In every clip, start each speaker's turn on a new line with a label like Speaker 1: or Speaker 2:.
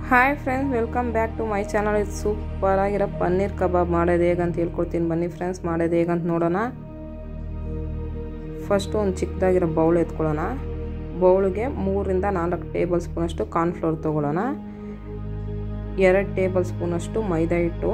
Speaker 1: hi friends welcome back to my channel ಇದು super ಆಗಿರೋ ಪನ್ನೀರ್ ಕಬಾಬ್ ಮಾಡೋದು ಹೇಗಂತ ಹೇಳ್ಕೊಡ್ತೀನಿ ಬನ್ನಿ ಫ್ರೆಂಡ್ಸ್ ಮಾಡೋದು ಹೇಗಂತ ನೋಡೋಣ ಫಸ್ಟು ಒಂದು ಚಿಕ್ಕದಾಗಿರೋ ಬೌಲ್ ಎತ್ಕೊಳ್ಳೋಣ ಬೌಲ್ಗೆ ಮೂರರಿಂದ ನಾಲ್ಕು ಟೇಬಲ್ ಸ್ಪೂನಷ್ಟು ಕಾರ್ನ್ಫ್ಲೋರ್ ತೊಗೊಳ್ಳೋಣ ಎರಡು ಟೇಬಲ್ ಸ್ಪೂನಷ್ಟು ಮೈದಾ ಹಿಟ್ಟು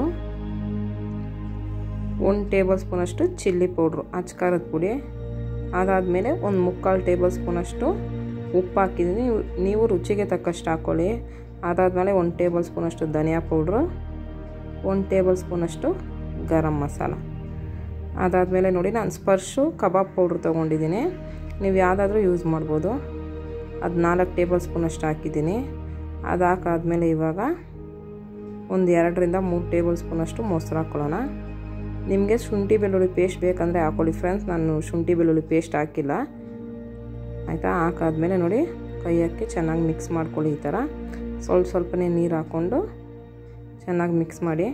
Speaker 1: ಒಂದು ಟೇಬಲ್ ಸ್ಪೂನಷ್ಟು ಚಿಲ್ಲಿ ಪೌಡ್ರು ಅಚ್ಕಾರದ ಪುಡಿ ಅದಾದಮೇಲೆ ಒಂದು ಮುಕ್ಕಾಲು ಟೇಬಲ್ ಸ್ಪೂನಷ್ಟು ಉಪ್ಪು ಹಾಕಿದ್ದೀನಿ ನೀವು ರುಚಿಗೆ ತಕ್ಕಷ್ಟು ಹಾಕ್ಕೊಳ್ಳಿ ಅದಾದಮೇಲೆ ಒಂದು ಟೇಬಲ್ ಸ್ಪೂನಷ್ಟು ಧನಿಯಾ ಪೌಡ್ರು ಒಂದು ಟೇಬಲ್ ಸ್ಪೂನಷ್ಟು ಗರಂ ಮಸಾಲ ಅದಾದಮೇಲೆ ನೋಡಿ ನಾನು ಸ್ಪರ್ಶು ಕಬಾಬ್ ಪೌಡ್ರ್ ತೊಗೊಂಡಿದ್ದೀನಿ ನೀವು ಯಾವುದಾದ್ರೂ ಯೂಸ್ ಮಾಡ್ಬೋದು ಅದು ನಾಲ್ಕು ಟೇಬಲ್ ಸ್ಪೂನಷ್ಟು ಹಾಕಿದ್ದೀನಿ ಅದು ಹಾಕಾದ್ಮೇಲೆ ಇವಾಗ ಒಂದು ಎರಡರಿಂದ ಮೂರು ಟೇಬಲ್ ಸ್ಪೂನಷ್ಟು ಮೊಸರು ಹಾಕ್ಕೊಳ್ಳೋಣ ನಿಮಗೆ ಶುಂಠಿ ಬೆಳ್ಳುಳ್ಳಿ ಪೇಸ್ಟ್ ಬೇಕಂದರೆ ಹಾಕ್ಕೊಳ್ಳಿ ಫ್ರೆಂಡ್ಸ್ ನಾನು ಶುಂಠಿ ಬೆಳ್ಳುಳ್ಳಿ ಪೇಸ್ಟ್ ಹಾಕಿಲ್ಲ ಆಯಿತಾ ಹಾಕಾದ್ಮೇಲೆ ನೋಡಿ ಕೈ ಹಾಕಿ ಚೆನ್ನಾಗಿ ಮಿಕ್ಸ್ ಮಾಡ್ಕೊಳ್ಳಿ ಈ ಥರ ಸ್ವಲ್ಪ ಸ್ವಲ್ಪನೇ ನೀರು ಹಾಕ್ಕೊಂಡು ಚೆನ್ನಾಗಿ ಮಿಕ್ಸ್ ಮಾಡಿ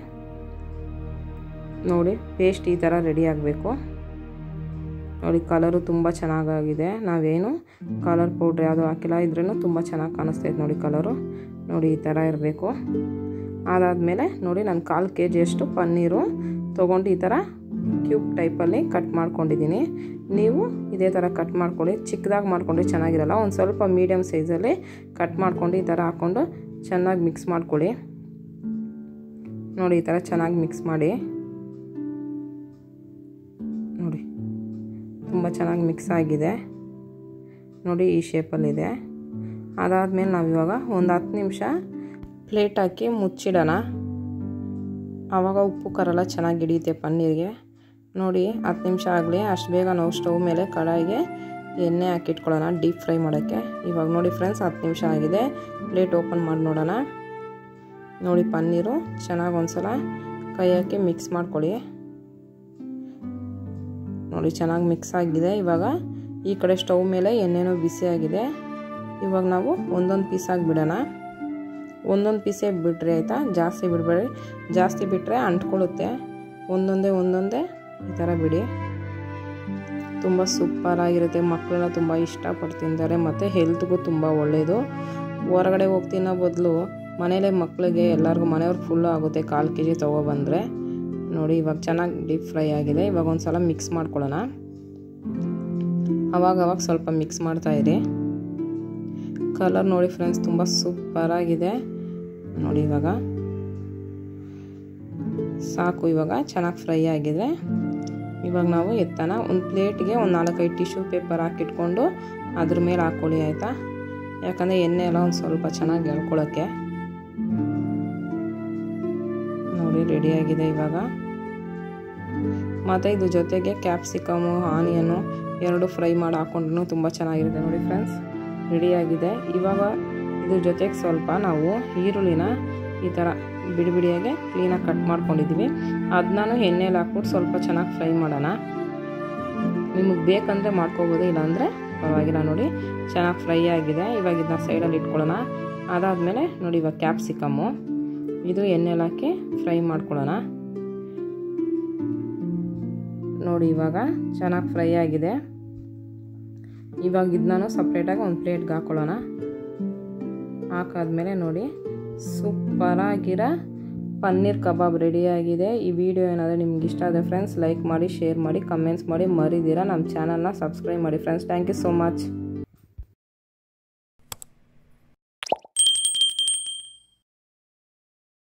Speaker 1: ನೋಡಿ ಪೇಸ್ಟ್ ಈ ಥರ ರೆಡಿ ಆಗಬೇಕು ನೋಡಿ ಕಲರು ತುಂಬ ಚೆನ್ನಾಗಾಗಿದೆ ನಾವೇನು ಕಲರ್ ಪೌಡ್ರ್ ಯಾವುದೂ ಹಾಕಿಲ್ಲ ಇದ್ರೂ ತುಂಬ ಚೆನ್ನಾಗಿ ಕಾಣಿಸ್ತೈತೆ ನೋಡಿ ಕಲರು ನೋಡಿ ಈ ಥರ ಇರಬೇಕು ಅದಾದಮೇಲೆ ನೋಡಿ ನಾನು ಕಾಲು ಕೆ ಜಿಯಷ್ಟು ಪನ್ನೀರು ತೊಗೊಂಡು ಈ ಥರ ಕ್ಯೂಬ್ ಟೈಪಲ್ಲಿ ಕಟ್ ಮಾಡ್ಕೊಂಡಿದ್ದೀನಿ ನೀವು ಇದೇ ಥರ ಕಟ್ ಮಾಡ್ಕೊಳ್ಳಿ ಚಿಕ್ಕದಾಗಿ ಮಾಡ್ಕೊಂಡ್ರೆ ಚೆನ್ನಾಗಿರಲ್ಲ ಒಂದು ಸ್ವಲ್ಪ ಮೀಡಿಯಮ್ ಸೈಜಲ್ಲಿ ಕಟ್ ಮಾಡ್ಕೊಂಡು ಈ ಥರ ಹಾಕ್ಕೊಂಡು ಚೆನ್ನಾಗಿ ಮಿಕ್ಸ್ ಮಾಡ್ಕೊಳ್ಳಿ ನೋಡಿ ಈ ಥರ ಚೆನ್ನಾಗಿ ಮಿಕ್ಸ್ ಮಾಡಿ ನೋಡಿ ತುಂಬ ಚೆನ್ನಾಗಿ ಮಿಕ್ಸ್ ಆಗಿದೆ ನೋಡಿ ಈ ಶೇಪಲ್ಲಿದೆ ಅದಾದಮೇಲೆ ನಾವು ಇವಾಗ ಒಂದು ಹತ್ತು ನಿಮಿಷ ಪ್ಲೇಟ್ ಹಾಕಿ ಮುಚ್ಚಿಡೋಣ ಆವಾಗ ಉಪ್ಪು ಖಾರೆಲ್ಲ ಚೆನ್ನಾಗಿ ಹಿಡಿಯುತ್ತೆ ಪನ್ನೀರಿಗೆ ನೋಡಿ ಹತ್ತು ನಿಮಿಷ ಆಗಲಿ ಅಷ್ಟು ಬೇಗ ನಾವು ಸ್ಟವ್ ಮೇಲೆ ಕಡಾಯಿಗೆ ಎಣ್ಣೆ ಹಾಕಿಟ್ಕೊಳ್ಳೋಣ ಡೀಪ್ ಫ್ರೈ ಮಾಡೋಕ್ಕೆ ಇವಾಗ ನೋಡಿ ಫ್ರೆಂಡ್ಸ್ ಹತ್ತು ನಿಮಿಷ ಆಗಿದೆ ಪ್ಲೇಟ್ ಓಪನ್ ಮಾಡಿ ನೋಡೋಣ ನೋಡಿ ಪನ್ನೀರು ಚೆನ್ನಾಗಿ ಒಂದ್ಸಲ ಕೈ ಹಾಕಿ ಮಿಕ್ಸ್ ಮಾಡ್ಕೊಳ್ಳಿ ನೋಡಿ ಚೆನ್ನಾಗಿ ಮಿಕ್ಸ್ ಆಗಿದೆ ಇವಾಗ ಈ ಕಡೆ ಸ್ಟವ್ ಮೇಲೆ ಎಣ್ಣೆನೂ ಬಿಸಿಯಾಗಿದೆ ಇವಾಗ ನಾವು ಒಂದೊಂದು ಪೀಸಾಗಿ ಬಿಡೋಣ ಒಂದೊಂದು ಪೀಸೇ ಬಿಡ್ರಿ ಆಯಿತಾ ಜಾಸ್ತಿ ಬಿಡಬೇಡಿ ಜಾಸ್ತಿ ಬಿಟ್ಟರೆ ಅಂಟ್ಕೊಳ್ಳುತ್ತೆ ಒಂದೊಂದೇ ಒಂದೊಂದೇ ಈ ಥರ ಬಿಡಿ ತುಂಬ ಸೂಪರಾಗಿರುತ್ತೆ ಮಕ್ಕಳೆಲ್ಲ ತುಂಬ ಇಷ್ಟಪಟ್ಟು ತಿಂತಾರೆ ಮತ್ತು ಹೆಲ್ತ್ಗೂ ತುಂಬ ಒಳ್ಳೆಯದು ಹೊರಗಡೆ ಹೋಗಿ ತಿನ್ನೋ ಬದಲು ಮನೇಲೇ ಮಕ್ಕಳಿಗೆ ಎಲ್ಲರಿಗೂ ಮನೆಯವ್ರಿಗೆ ಫುಲ್ಲು ಆಗುತ್ತೆ ಕಾಲು ಕೆ ಜಿ ತೊಗೊಬಂದರೆ ನೋಡಿ ಇವಾಗ ಚೆನ್ನಾಗಿ ಡೀಪ್ ಫ್ರೈ ಆಗಿದೆ ಇವಾಗ ಒಂದು ಸಲ ಮಿಕ್ಸ್ ಮಾಡ್ಕೊಳ್ಳೋಣ ಅವಾಗ ಅವಾಗ ಸ್ವಲ್ಪ ಮಿಕ್ಸ್ ಮಾಡ್ತಾಯಿರಿ ಕಲರ್ ನೋಡಿ ಫ್ರೆಂಡ್ಸ್ ತುಂಬ ಸೂಪರಾಗಿದೆ ನೋಡಿ ಇವಾಗ ಸಾಕು ಇವಾಗ ಚೆನ್ನಾಗಿ ಫ್ರೈ ಆಗಿದೆ ಇವಾಗ ನಾವು ಎತ್ತನ ಒಂದು ಪ್ಲೇಟ್ಗೆ ಒಂದು ನಾಲ್ಕೈದು ಟಿಶ್ಯೂ ಪೇಪರ್ ಹಾಕಿಟ್ಕೊಂಡು ಅದ್ರ ಮೇಲೆ ಹಾಕ್ಕೊಳ್ಳಿ ಆಯಿತಾ ಯಾಕಂದರೆ ಎಣ್ಣೆ ಎಲ್ಲ ಒಂದು ಸ್ವಲ್ಪ ಚೆನ್ನಾಗಿ ಎಳ್ಕೊಳ್ಳೋಕ್ಕೆ ನೋಡಿ ರೆಡಿಯಾಗಿದೆ ಇವಾಗ ಮತ್ತು ಇದು ಜೊತೆಗೆ ಕ್ಯಾಪ್ಸಿಕಮು ಆನಿಯನು ಎರಡು ಫ್ರೈ ಮಾಡಿ ಹಾಕೊಂಡ್ರೂ ತುಂಬ ಚೆನ್ನಾಗಿರುತ್ತೆ ನೋಡಿ ಫ್ರೆಂಡ್ಸ್ ರೆಡಿಯಾಗಿದೆ ಇವಾಗ ಇದ್ರ ಜೊತೆಗೆ ಸ್ವಲ್ಪ ನಾವು ಈರುಳ್ಳಿನ ಈ ಥರ ಬಿಡಿ ಬಿಡಿಯಾಗೆ ಕ್ಲೀನಾಗಿ ಕಟ್ ಮಾಡ್ಕೊಂಡಿದ್ದೀವಿ ಅದನ್ನೂ ಎಣ್ಣೆಲಿ ಹಾಕ್ಬಿಟ್ಟು ಸ್ವಲ್ಪ ಚೆನ್ನಾಗಿ ಫ್ರೈ ಮಾಡೋಣ ನಿಮಗೆ ಬೇಕಂದರೆ ಮಾಡ್ಕೋಬೋದು ಇಲ್ಲಾಂದರೆ ಪರವಾಗಿಲ್ಲ ನೋಡಿ ಚೆನ್ನಾಗಿ ಫ್ರೈ ಆಗಿದೆ ಇವಾಗ ಇದನ್ನ ಸೈಡಲ್ಲಿ ಇಟ್ಕೊಳ್ಳೋಣ ಅದಾದಮೇಲೆ ನೋಡಿ ಇವಾಗ ಕ್ಯಾಪ್ಸಿಕಮ್ಮು ಇದು ಎಣ್ಣೆಲಿ ಹಾಕಿ ಫ್ರೈ ಮಾಡ್ಕೊಳ್ಳೋಣ ನೋಡಿ ಇವಾಗ ಚೆನ್ನಾಗಿ ಫ್ರೈ ಆಗಿದೆ ಇವಾಗ ಇದನ್ನೂ ಸಪ್ರೇಟಾಗಿ ಒಂದು ಪ್ಲೇಟ್ಗೆ ಹಾಕ್ಕೊಳ್ಳೋಣ ಹಾಕಾದ್ಮೇಲೆ ನೋಡಿ ಸೂಪರಾಗಿರೋ ಪನ್ನೀರ್ ಕಬಾಬ್ ರೆಡಿಯಾಗಿದೆ ಈ ವಿಡಿಯೋ ಏನಾದರೂ ನಿಮ್ಗೆ ಇಷ್ಟ ಆದರೆ ಫ್ರೆಂಡ್ಸ್ ಲೈಕ್ ಮಾಡಿ ಶೇರ್ ಮಾಡಿ ಕಮೆಂಟ್ಸ್ ಮಾಡಿ ಮರಿದಿರ ನಮ್ಮ ಚಾನಲ್ನ ಸಬ್ಸ್ಕ್ರೈಬ್ ಮಾಡಿ friends thank you so much